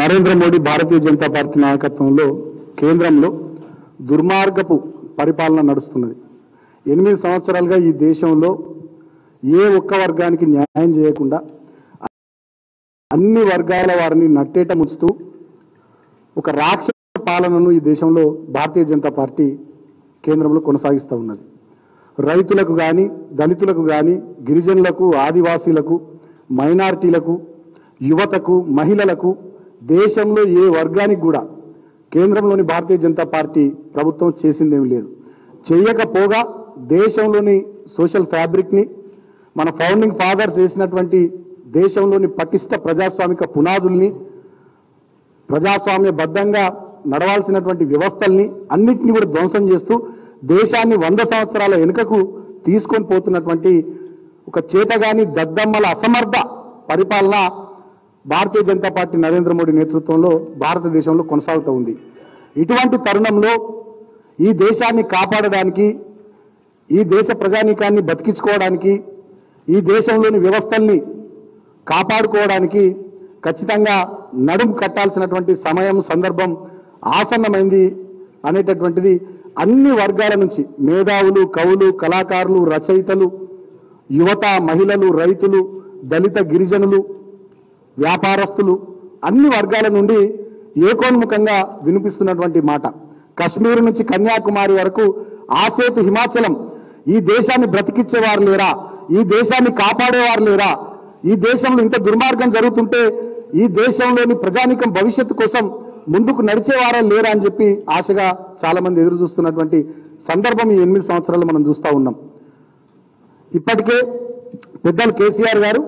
Narendra Modi Bharatiya Janata party నాయకత్వంలో కేంద్రంలో దుర్మార్గపు పరిపాలన నడుస్తున్నది ఎనిమిది సంవత్సరాలుగా ఈ దేశంలో ఏ ఒక్క వర్గానికి న్యాయం చేయకుండా అన్ని వర్గాల వారిని నట్టేట ముంచుతూ ఒక రాక్షస పాలనను ఈ దేశంలో భారతీయ జనతా పార్టీ కేంద్రంలో కొనసాగిస్తూ ఉన్నది రైతులకు కానీ దళితులకు కానీ గిరిజనులకు ఆదివాసీలకు మైనారిటీలకు యువతకు మహిళలకు దేశంలో ఏ వర్గానికి కూడా కేంద్రంలోని భారతీయ జనతా పార్టీ ప్రభుత్వం చేసిందేమీ లేదు చేయకపోగా దేశంలోని సోషల్ ఫ్యాబ్రిక్ని మన ఫౌండింగ్ ఫాదర్స్ వేసినటువంటి దేశంలోని పటిష్ట ప్రజాస్వామిక పునాదుల్ని ప్రజాస్వామ్యబద్ధంగా నడవాల్సినటువంటి వ్యవస్థల్ని అన్నిటిని కూడా ధ్వంసం చేస్తూ దేశాన్ని వంద సంవత్సరాల వెనుకకు తీసుకొని పోతున్నటువంటి ఒక చేతగాని దద్దమ్మల అసమర్థ పరిపాలన భారతీయ జనతా పార్టీ నరేంద్ర మోడీ నేతృత్వంలో భారతదేశంలో కొనసాగుతూ ఉంది ఇటువంటి తరుణంలో ఈ దేశాన్ని కాపాడడానికి ఈ దేశ ప్రజానీకాన్ని బతికించుకోవడానికి ఈ దేశంలోని వ్యవస్థల్ని కాపాడుకోవడానికి ఖచ్చితంగా నడుము కట్టాల్సినటువంటి సమయం సందర్భం ఆసన్నమైంది అనేటటువంటిది అన్ని వర్గాల నుంచి మేధావులు కవులు కళాకారులు రచయితలు యువత మహిళలు రైతులు దళిత గిరిజనులు వ్యాపారస్తులు అన్ని వర్గాల నుండి ఏకోన్ముఖంగా వినిపిస్తున్నటువంటి మాట కశ్మీర్ నుంచి కన్యాకుమారి వరకు ఆసేతు హిమాచలం ఈ దేశాన్ని బ్రతికిచ్చేవారు లేరా ఈ దేశాన్ని కాపాడేవారు లేరా ఈ దేశంలో ఇంత దుర్మార్గం జరుగుతుంటే ఈ దేశంలోని ప్రజానికం భవిష్యత్తు కోసం ముందుకు నడిచేవారా లేరా అని చెప్పి ఆశగా చాలా మంది ఎదురు చూస్తున్నటువంటి సందర్భం ఈ ఎనిమిది సంవత్సరాలు మనం చూస్తూ ఉన్నాం ఇప్పటికే పెద్దలు కేసీఆర్ గారు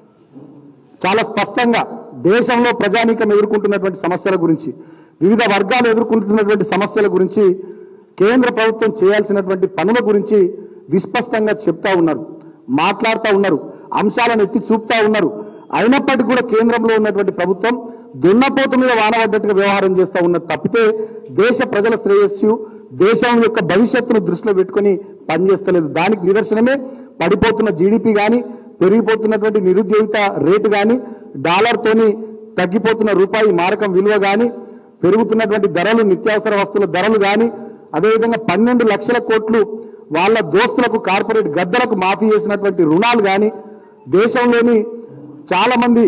చాలా స్పష్టంగా దేశంలో ప్రజానీకం ఎదుర్కొంటున్నటువంటి సమస్యల గురించి వివిధ వర్గాలు ఎదుర్కొంటున్నటువంటి సమస్యల గురించి కేంద్ర ప్రభుత్వం చేయాల్సినటువంటి పనుల గురించి విస్పష్టంగా చెప్తా ఉన్నారు మాట్లాడుతూ ఉన్నారు అంశాలను ఎత్తి చూపుతా ఉన్నారు అయినప్పటికీ కూడా కేంద్రంలో ఉన్నటువంటి ప్రభుత్వం దున్నపోతు మీద వానబడ్డట్టుగా వ్యవహారం చేస్తూ ఉన్నది తప్పితే దేశ ప్రజల శ్రేయస్సు దేశం యొక్క భవిష్యత్తును దృష్టిలో పెట్టుకొని పనిచేస్తలేదు దానికి నిదర్శనమే పడిపోతున్న జీడిపి కానీ పెరిగిపోతున్నటువంటి నిరుద్యోగిత రేటు కానీ డాలర్తోని తగ్గిపోతున్న రూపాయి మారకం విలువ కానీ పెరుగుతున్నటువంటి ధరలు నిత్యావసర వస్తువుల ధరలు కానీ అదేవిధంగా పన్నెండు లక్షల కోట్లు వాళ్ళ దోస్తులకు కార్పొరేట్ గద్దలకు మాఫీ చేసినటువంటి రుణాలు కానీ దేశంలోని చాలా మంది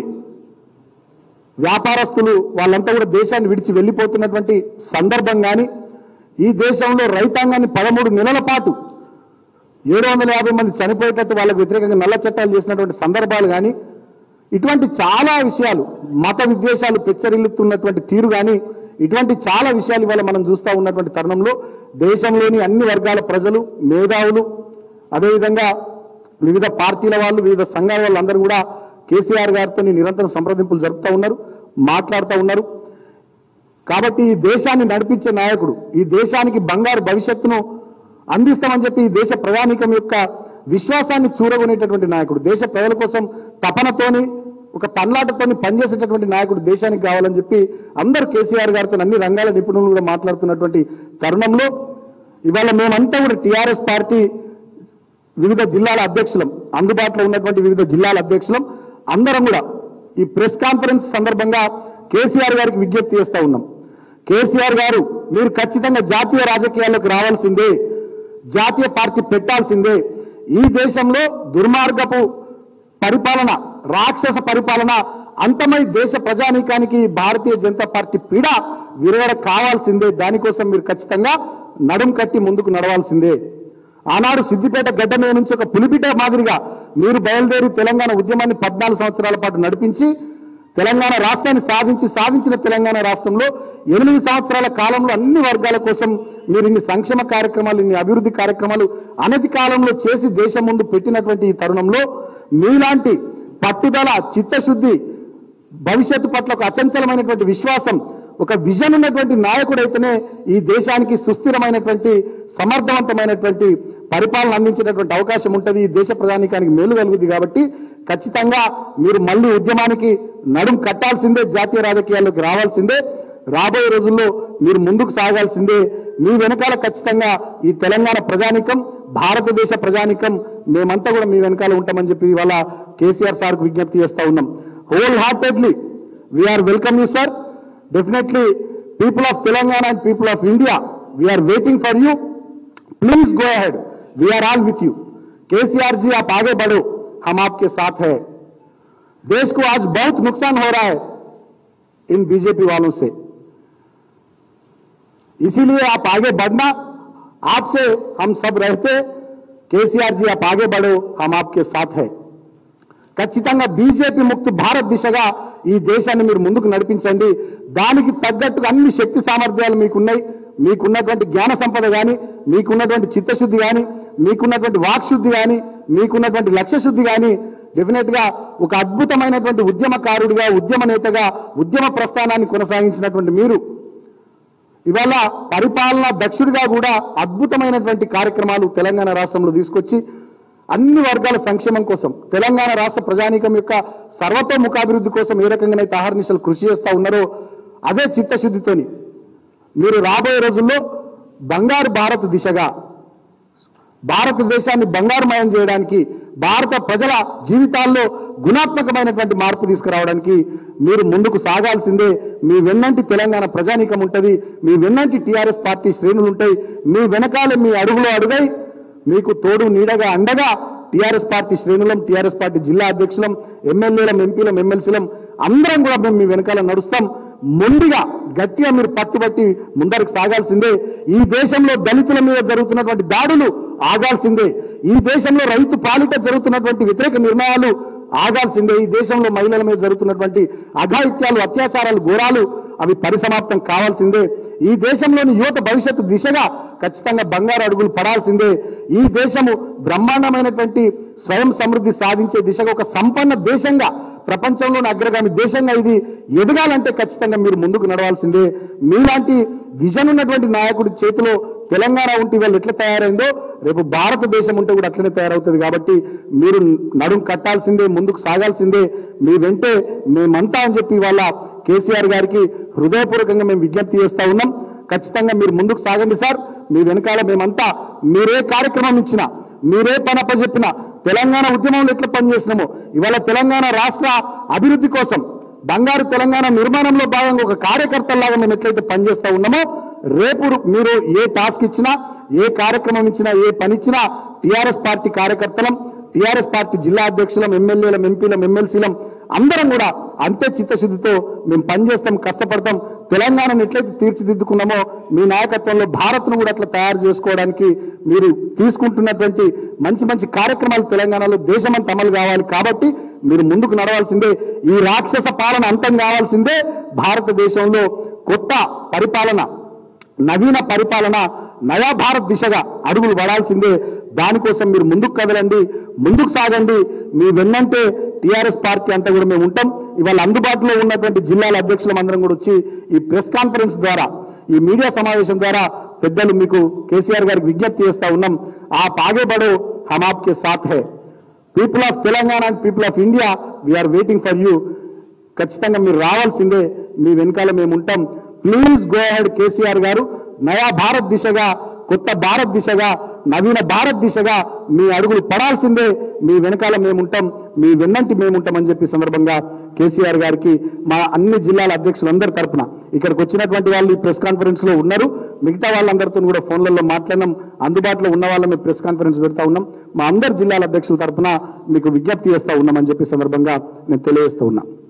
వ్యాపారస్తులు వాళ్ళంతా కూడా దేశాన్ని విడిచి వెళ్ళిపోతున్నటువంటి సందర్భం కానీ ఈ దేశంలో రైతాంగాన్ని పదమూడు నెలల పాటు ఏడు వందల యాభై మంది చనిపోయేటట్టు వాళ్ళకు వ్యతిరేకంగా నల్ల చట్టాలు చేసినటువంటి సందర్భాలు కానీ ఇటువంటి చాలా విషయాలు మత విద్వేషాలు పెచ్చరిల్లుతున్నటువంటి తీరు కానీ ఇటువంటి చాలా విషయాలు ఇవాళ మనం చూస్తూ ఉన్నటువంటి తరుణంలో దేశంలోని అన్ని వర్గాల ప్రజలు మేధావులు అదేవిధంగా వివిధ పార్టీల వాళ్ళు వివిధ సంఘాల వాళ్ళందరూ కూడా కేసీఆర్ గారితో నిరంతరం సంప్రదింపులు జరుపుతూ ఉన్నారు మాట్లాడుతూ ఉన్నారు కాబట్టి ఈ దేశాన్ని నడిపించే నాయకుడు ఈ దేశానికి బంగారు భవిష్యత్తును అందిస్తామని చెప్పి ఈ దేశ ప్రజానీకం యొక్క విశ్వాసాన్ని చూరగొనేటటువంటి నాయకుడు దేశ ప్రజల కోసం తపనతోని ఒక తన్లాటతోని పనిచేసేటటువంటి నాయకుడు దేశానికి కావాలని చెప్పి అందరు కేసీఆర్ గారితో అన్ని రంగాల నిపుణులు కూడా మాట్లాడుతున్నటువంటి తరుణంలో ఇవాళ మేమంతా కూడా టీఆర్ఎస్ పార్టీ వివిధ జిల్లాల అధ్యక్షులం అందుబాటులో ఉన్నటువంటి వివిధ జిల్లాల అధ్యక్షులం అందరం కూడా ఈ ప్రెస్ కాన్ఫరెన్స్ సందర్భంగా కేసీఆర్ గారికి విజ్ఞప్తి చేస్తా ఉన్నాం కేసీఆర్ గారు మీరు ఖచ్చితంగా జాతీయ రాజకీయాల్లోకి రావాల్సిందే జాతీయ పార్టీ పెట్టాల్సిందే ఈ దేశంలో దుర్మార్గపు పరిపాలన రాక్షస పరిపాలన అంతమై దేశ ప్రజానీకానికి భారతీయ జనతా పార్టీ పీడ విరగడ కావాల్సిందే దానికోసం మీరు ఖచ్చితంగా నడుం కట్టి ముందుకు నడవాల్సిందే ఆనాడు సిద్దిపేట గడ్డ మీద నుంచి ఒక పులిపిట మాదిరిగా మీరు బయలుదేరి తెలంగాణ ఉద్యమాన్ని పద్నాలుగు సంవత్సరాల పాటు నడిపించి తెలంగాణ రాష్ట్రాన్ని సాధించి సాధించిన తెలంగాణ రాష్ట్రంలో ఎనిమిది సంవత్సరాల కాలంలో అన్ని వర్గాల కోసం మీరు ఇన్ని సంక్షేమ కార్యక్రమాలు ఇన్ని అభివృద్ధి కార్యక్రమాలు అనతి కాలంలో చేసి దేశం ముందు పెట్టినటువంటి ఈ తరుణంలో మీలాంటి పట్టుదల చిత్తశుద్ధి భవిష్యత్తు పట్ల ఒక అచంచలమైనటువంటి విశ్వాసం ఒక విజన్ ఉన్నటువంటి నాయకుడైతేనే ఈ దేశానికి సుస్థిరమైనటువంటి సమర్థవంతమైనటువంటి పరిపాలన అందించేటటువంటి అవకాశం ఉంటుంది ఈ దేశ ప్రధానికానికి మేలు కలుగుద్ది కాబట్టి ఖచ్చితంగా మీరు మళ్ళీ ఉద్యమానికి నడుం కట్టాల్సిందే జాతీయ రాజకీయాల్లోకి రావాల్సిందే రాబోయే రోజుల్లో మీరు ముందుకు సాగాల్సిందే మీ వెనకాల ఖచ్చితంగా ఈ తెలంగాణ ప్రజానికం భారతదేశ ప్రజానికం మేమంతా కూడా మీ వెనకాల ఉంటామని చెప్పి ఇవాళ కేసీఆర్ సార్కు విజ్ఞప్తి చేస్తా ఉన్నాం wholeheartedly we are welcome you sir Definitely, people of Telangana and people of India, we are waiting for you. Please go ahead. We are all with you. KCR ji आप आगे बढ़ो हम आपके साथ हैं देश को आज बहुत नुकसान हो रहा है इन बीजेपी वालों से इसीलिए आप आगे बढ़ना आपसे हम सब रहते केसीआर जी आप आगे बढ़ो हम आपके साथ हैं ఖచ్చితంగా బీజేపీ ముక్త భారత్ దిశగా ఈ దేశాన్ని మీరు ముందుకు నడిపించండి దానికి తగ్గట్టుగా అన్ని శక్తి సామర్థ్యాలు మీకున్నాయి మీకున్నటువంటి జ్ఞాన సంపద కానీ మీకున్నటువంటి చిత్తశుద్ధి కానీ మీకున్నటువంటి వాక్శుద్ధి కానీ మీకున్నటువంటి లక్ష్య శుద్ధి కానీ డెఫినెట్ గా ఒక అద్భుతమైనటువంటి ఉద్యమకారుడిగా ఉద్యమ నేతగా ఉద్యమ ప్రస్థానాన్ని కొనసాగించినటువంటి మీరు ఇవాళ పరిపాలనా దక్షుడిగా కూడా అద్భుతమైనటువంటి కార్యక్రమాలు తెలంగాణ రాష్ట్రంలో తీసుకొచ్చి అన్ని వర్గాల సంక్షేమం కోసం తెలంగాణ రాష్ట్ర ప్రజానీకం యొక్క సర్వతోముఖాభివృద్ధి కోసం ఏ రకంగానైతే ఆహర్నిశలు కృషి చేస్తా ఉన్నారో అదే చిత్తశుద్ధితోని మీరు రాబోయే రోజుల్లో బంగారు భారత్ దిశగా భారతదేశాన్ని బంగారుమయం చేయడానికి భారత ప్రజల జీవితాల్లో గుణాత్మకమైనటువంటి మార్పు తీసుకురావడానికి మీరు ముందుకు సాగాల్సిందే మీ వెన్నంటి తెలంగాణ ప్రజానీకం ఉంటుంది మీ వెన్నంటి టీఆర్ఎస్ పార్టీ శ్రేణులు ఉంటాయి మీ వెనకాల మీ అడుగులో అడుగై మీకు తోడు నీడగా అండగా టీఆర్ఎస్ పార్టీ శ్రేణులం టీఆర్ఎస్ పార్టీ జిల్లా అధ్యక్షులం ఎమ్మెల్యేలం ఎంపీలం ఎమ్మెల్సీలం అందరం కూడా మేము మీ వెనకాల నడుస్తాం మొండిగా గట్టిగా మీరు పట్టుబట్టి ముందరకు సాగాల్సిందే ఈ దేశంలో దళితుల మీద జరుగుతున్నటువంటి దాడులు ఆగాల్సిందే ఈ దేశంలో రైతు పాలిట జరుగుతున్నటువంటి వ్యతిరేక నిర్ణయాలు ఆగాల్సిందే ఈ దేశంలో మహిళల మీద జరుగుతున్నటువంటి అఘాయిత్యాలు అత్యాచారాలు ఘోరాలు అవి పరిసమాప్తం కావాల్సిందే ఈ దేశంలోని యువత భవిష్యత్తు దిశగా ఖచ్చితంగా బంగారు అడుగులు పడాల్సిందే ఈ దేశము బ్రహ్మాండమైనటువంటి స్వయం సమృద్ధి సాధించే దిశగా ఒక సంపన్న దేశంగా ప్రపంచంలోని అగ్రగామి దేశంగా ఇది ఎదగాలంటే ఖచ్చితంగా మీరు ముందుకు నడవాల్సిందే మీలాంటి విజన్ ఉన్నటువంటి నాయకుడి చేతిలో తెలంగాణ ఉంటే వాళ్ళు ఎట్లా తయారైందో రేపు భారతదేశం ఉంటే కూడా అట్లనే తయారవుతుంది కాబట్టి మీరు నడుం కట్టాల్సిందే ముందుకు సాగాల్సిందే మీ వెంటే మేమంతా అని చెప్పి వాళ్ళ కేసీఆర్ గారికి హృదయపూర్వకంగా మేము విజ్ఞప్తి చేస్తా ఉన్నాం ఖచ్చితంగా మీరు ముందుకు సాగండి సార్ మీ వెనకాల మేమంతా మీరే కార్యక్రమం ఇచ్చినా మీరే పని అప్పచెప్పినా తెలంగాణ ఉద్యమంలో ఎట్లా పనిచేసినామో ఇవాళ తెలంగాణ రాష్ట్ర అభివృద్ధి కోసం బంగారు తెలంగాణ నిర్మాణంలో భాగంగా ఒక కార్యకర్తలాగా మేము ఎట్లయితే పనిచేస్తా ఉన్నామో రేపు మీరు ఏ టాస్క్ ఇచ్చినా ఏ కార్యక్రమం ఇచ్చినా ఏ పని ఇచ్చినా టీఆర్ఎస్ పార్టీ కార్యకర్తలం టీఆర్ఎస్ పార్టీ జిల్లా అధ్యక్షులం ఎమ్మెల్యేలం ఎంపీలం ఎమ్మెల్సీలం అందరం కూడా అంతే చిత్తశుద్ధితో మేము పనిచేస్తాం కష్టపడతాం తెలంగాణను ఎట్లయితే తీర్చిదిద్దుకున్నామో మీ నాయకత్వంలో భారత్ను కూడా అట్లా తయారు చేసుకోవడానికి మీరు తీసుకుంటున్నటువంటి మంచి మంచి కార్యక్రమాలు తెలంగాణలో దేశమంతా అమలు కావాలి కాబట్టి మీరు ముందుకు నడవాల్సిందే ఈ రాక్షస పాలన అంతం కావాల్సిందే భారతదేశంలో కొత్త పరిపాలన నవీన పరిపాలన నయా భారత్ దిశగా అడుగులు పడాల్సిందే దానికోసం మీరు ముందుకు కదలండి ముందుకు సాగండి మీ వెన్నంటే టీఆర్ఎస్ పార్టీ అంతా కూడా మేము ఉంటాం ఇవాళ అందుబాటులో ఉన్నటువంటి జిల్లాల అధ్యక్షులం అందరం కూడా వచ్చి ఈ ప్రెస్ కాన్ఫరెన్స్ ద్వారా ఈ మీడియా సమావేశం ద్వారా పెద్దలు మీకు కేసీఆర్ గారికి విజ్ఞప్తి చేస్తా ఉన్నాం ఆ పాగే బడో హమ్ ఆప్కే సాథ్ హై people of Telangana and people of India we are waiting for you ఖచ్చితంగా మీరు రావాల్సిందే మీ వెనకాల మేము ఉంటాం ప్లీజ్ గో అహెడ్ కేసీఆర్ గారు నయా భారత్ దిశగా కొత్త భారత్ దిశగా నవీన భారత్ దిశగా మీ అడుగులు పడాల్సిందే మీ వెనకాల మేము ఉంటాం మీ వెన్నంటి మేము ఉంటామని చెప్పి సందర్భంగా కేసీఆర్ గారికి మా అన్ని జిల్లాల అధ్యక్షులందరి తరపున ఇక్కడికి వచ్చినటువంటి వాళ్ళు ఈ ప్రెస్ కాన్ఫరెన్స్ లో ఉన్నారు మిగతా వాళ్ళందరితో కూడా ఫోన్లలో మాట్లాడినాం అందుబాటులో ఉన్న వాళ్ళ మేము ప్రెస్ కాన్ఫరెన్స్ పెడతా ఉన్నాం మా అందరి జిల్లాల అధ్యక్షుల తరపున మీకు విజ్ఞప్తి చేస్తా ఉన్నామని చెప్పి సందర్భంగా నేను తెలియజేస్తూ ఉన్నా